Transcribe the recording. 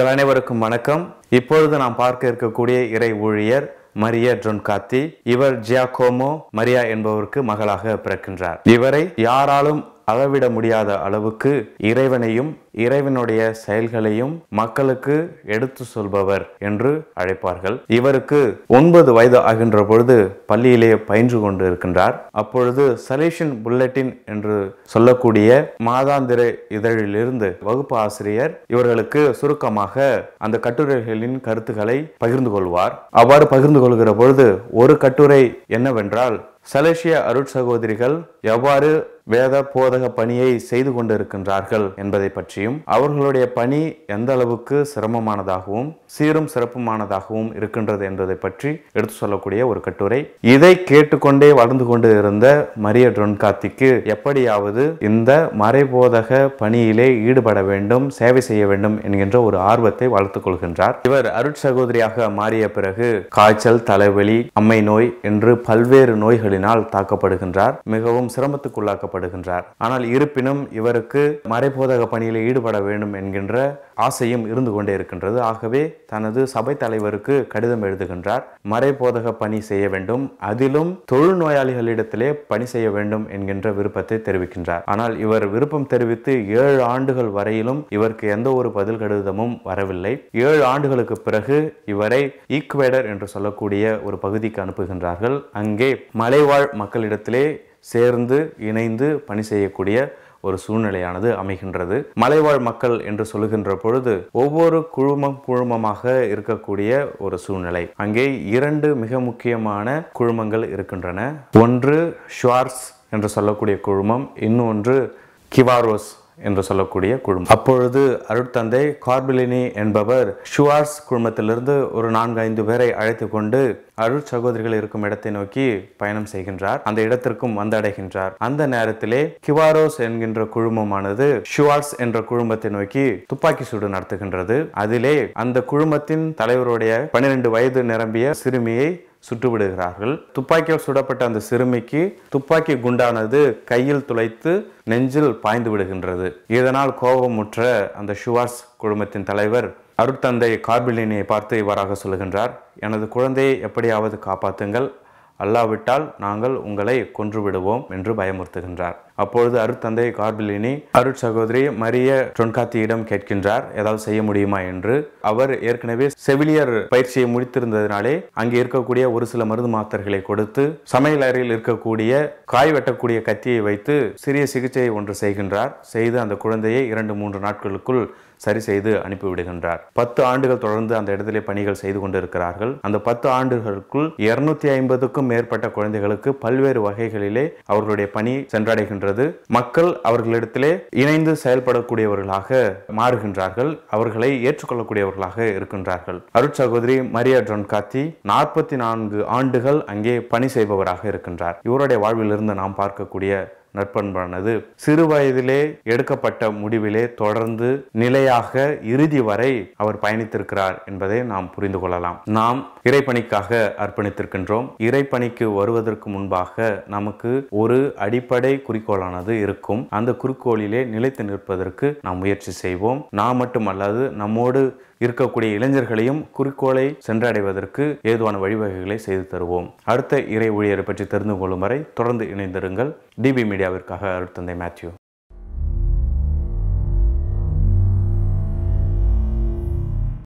உங்கள் அனைவருக்கும் வணக்கம் இப்பொழுது நாம் பார்க்க இருக்கக்கூடிய இறை ஊழியர் மரிய ட்ரொன்காத்தி இவர் ஜியாகோமோ மரியா என்பவருக்கு மகளாக பிறக்கின்றார் இவரை யாராலும் அளவிட முடியாத அளவுக்கு இறைவனையும் இறைவனுடைய செயல்களையும் மக்களுக்கு எடுத்து சொல்பவர் என்று அழைப்பார்கள் இவருக்கு ஒன்பது வயது ஆகின்ற பொழுது பள்ளியிலே பயின்று கொண்டு இருக்கின்றார் அப்பொழுது சலேஷன் புல்லட்டின் என்று சொல்லக்கூடிய மாதாந்திர இதழிலிருந்து வகுப்பு ஆசிரியர் இவர்களுக்கு சுருக்கமாக அந்த கட்டுரைகளின் கருத்துக்களை பகிர்ந்து கொள்வார் அவ்வாறு பகிர்ந்து கொள்கிற பொழுது ஒரு கட்டுரை என்னவென்றால் சலேசிய அருட்சகோதரிகள் எவ்வாறு வேத போதக பணியை செய்து கொண்டிருக்கின்றார்கள் என்பதை பற்றியும் அவர்களுடைய பணி எந்த அளவுக்கு சிரமமானதாகவும் சீரும் சிறப்புமானதாகவும் இருக்கின்றது என்பதை பற்றி எடுத்து சொல்லக்கூடிய ஒரு கட்டுரை இதை கேட்டுக்கொண்டே வளர்ந்து கொண்டு இருந்த மரிய ட்ரொன்காத்திக்கு எப்படியாவது இந்த மறைபோதக பணியிலே ஈடுபட வேண்டும் சேவை செய்ய வேண்டும் என்கின்ற ஒரு ஆர்வத்தை வளர்த்துக் கொள்கின்றார் இவர் அருட்சகோதரியாக மாறிய பிறகு காய்ச்சல் தலைவலி அம்மை நோய் என்று பல்வேறு நோய்களினால் தாக்கப்படுகின்றார் மிகவும் சிரமத்துக்குள்ளாக்கப்படுகின்றார் ஆனால் இருப்பினும் இவருக்கு மறைபோதக பணியில் ஈடுபட வேண்டும் என்கின்ற ஆசையும் இருந்து கொண்டே இருக்கின்றது ஆகவே தனது சபை தலைவருக்கு கடிதம் எழுதுகின்றார் மறைபோதக பணி செய்ய வேண்டும் அதிலும் தொழுநோயாளிகளிடத்திலே பணி செய்ய வேண்டும் என்கின்ற விருப்பத்தை தெரிவிக்கின்றார் ஆனால் இவர் விருப்பம் தெரிவித்து ஏழு ஆண்டுகள் வரையிலும் இவருக்கு எந்த ஒரு பதில் கடிதமும் வரவில்லை ஏழு ஆண்டுகளுக்கு பிறகு இவரை ஈக்வேடர் என்று சொல்லக்கூடிய ஒரு பகுதிக்கு அனுப்புகின்றார்கள் அங்கே மலைவாழ் மக்களிடத்திலே சேர்ந்து இணைந்து பணி செய்யக்கூடிய ஒரு சூழ்நிலையானது அமைகின்றது மலைவாழ் மக்கள் என்று சொல்லுகின்ற பொழுது ஒவ்வொரு குழுமம் குழுமமாக இருக்கக்கூடிய ஒரு சூழ்நிலை அங்கே இரண்டு மிக முக்கியமான குழுமங்கள் இருக்கின்றன ஒன்று ஷுவார்ஸ் என்று சொல்லக்கூடிய குழுமம் இன்னொன்று கிவாரோஸ் என்று சொல்லக்கூடிய குழுமம் அப்பொழுது அருட்தந்தை கார்பிலினி என்பவர் ஷுவார்ஸ் குழுமத்திலிருந்து ஒரு நான்கு ஐந்து பேரை அழைத்து கொண்டு அருட் சகோதரிகள் இருக்கும் இடத்தை நோக்கி பயணம் செய்கின்றார் அந்த இடத்திற்கும் வந்தடைகின்றார் அந்த நேரத்திலே கிவாரோஸ் என்கின்ற குழுமமானது ஷுவார்ஸ் என்ற குழுமத்தை நோக்கி துப்பாக்கி சூடு நடத்துகின்றது அதிலே அந்த குழுமத்தின் தலைவருடைய பன்னிரண்டு வயது நிரம்பிய சிறுமியை சுட்டுவிடுகிறார்கள் துப்பாக்கியால் சுடப்பட்ட அந்த சிறுமிக்கு துப்பாக்கி குண்டானது கையில் துளைத்து நெஞ்சில் பாய்ந்து விடுகின்றது இதனால் கோபமுற்ற அந்த ஷுவார்ஸ் குழுமத்தின் தலைவர் அருட்தந்தை கார்பிலினியை பார்த்து இவ்வாறாக சொல்லுகின்றார் எனது குழந்தையை எப்படியாவது காப்பாற்றுங்கள் அல்லாவிட்டால் நாங்கள் உங்களை கொன்று விடுவோம் என்று பயமுறுத்துகின்றார் அப்பொழுது அருட்தந்தை கார்பிலினி அருட் சகோதரி மரிய டொன்காத்தியிடம் கேட்கின்றார் ஏதாவது செய்ய முடியுமா என்று அவர் ஏற்கனவே செவிலியர் பயிற்சியை முடித்திருந்ததினாலே அங்கே இருக்கக்கூடிய ஒரு சில மருந்து மாத்திரைகளை கொடுத்து சமையல் அறையில் இருக்கக்கூடிய காய் வெட்டக்கூடிய கத்தியை வைத்து சிறிய சிகிச்சை ஒன்று செய்கின்றார் செய்து அந்த குழந்தையை இரண்டு மூன்று நாட்களுக்குள் சரி செய்து அனுப்பிவிடுகின்றார் பத்து ஆண்டுகள் தொடர்ந்து அந்த இடத்திலே பணிகள் செய்து கொண்டிருக்கிறார்கள் அந்த பத்து ஆண்டுகளுக்குள் இருநூத்தி ஐம்பதுக்கும் மேற்பட்ட குழந்தைகளுக்கு பல்வேறு வகைகளிலே அவர்களுடைய பணி சென்றடைகின்றது மக்கள் அவர்களிடத்திலே இணைந்து செயல்படக்கூடியவர்களாக மாறுகின்றார்கள் அவர்களை ஏற்றுக்கொள்ளக்கூடியவர்களாக இருக்கின்றார்கள் அருட்சகோதரி மரியா ட்ரொன்காத்தி நாற்பத்தி நான்கு ஆண்டுகள் அங்கே பணி செய்பவராக இருக்கின்றார் இவருடைய வாழ்விலிருந்து நாம் பார்க்கக்கூடிய நற்பண்பானது சிறு வயதிலே எடுக்கப்பட்ட முடிவிலே தொடர்ந்து நிலையாக இறுதி வரை அவர் பயணித்திருக்கிறார் என்பதை நாம் புரிந்து கொள்ளலாம் நாம் இறைப்பணிக்காக அர்ப்பணித்திருக்கின்றோம் இறைப்பணிக்கு வருவதற்கு முன்பாக நமக்கு ஒரு அடிப்படை குறிக்கோளானது இருக்கும் அந்த குறிக்கோளிலே நிலைத்து நிற்பதற்கு நாம் முயற்சி செய்வோம் நாம் மட்டுமல்லாது நம்மோடு இருக்கக்கூடிய இளைஞர்களையும் குறிக்கோளை சென்றடைவதற்கு ஏதுவான வழிவகைகளை செய்து தருவோம் அடுத்த இறை ஊழியரை பற்றி தெரிந்து கொள்ளும் வரை தொடர்ந்து இணைந்திருங்கள் டிபி மீடியாவிற்காக அருட்தந்தை மேத்யூ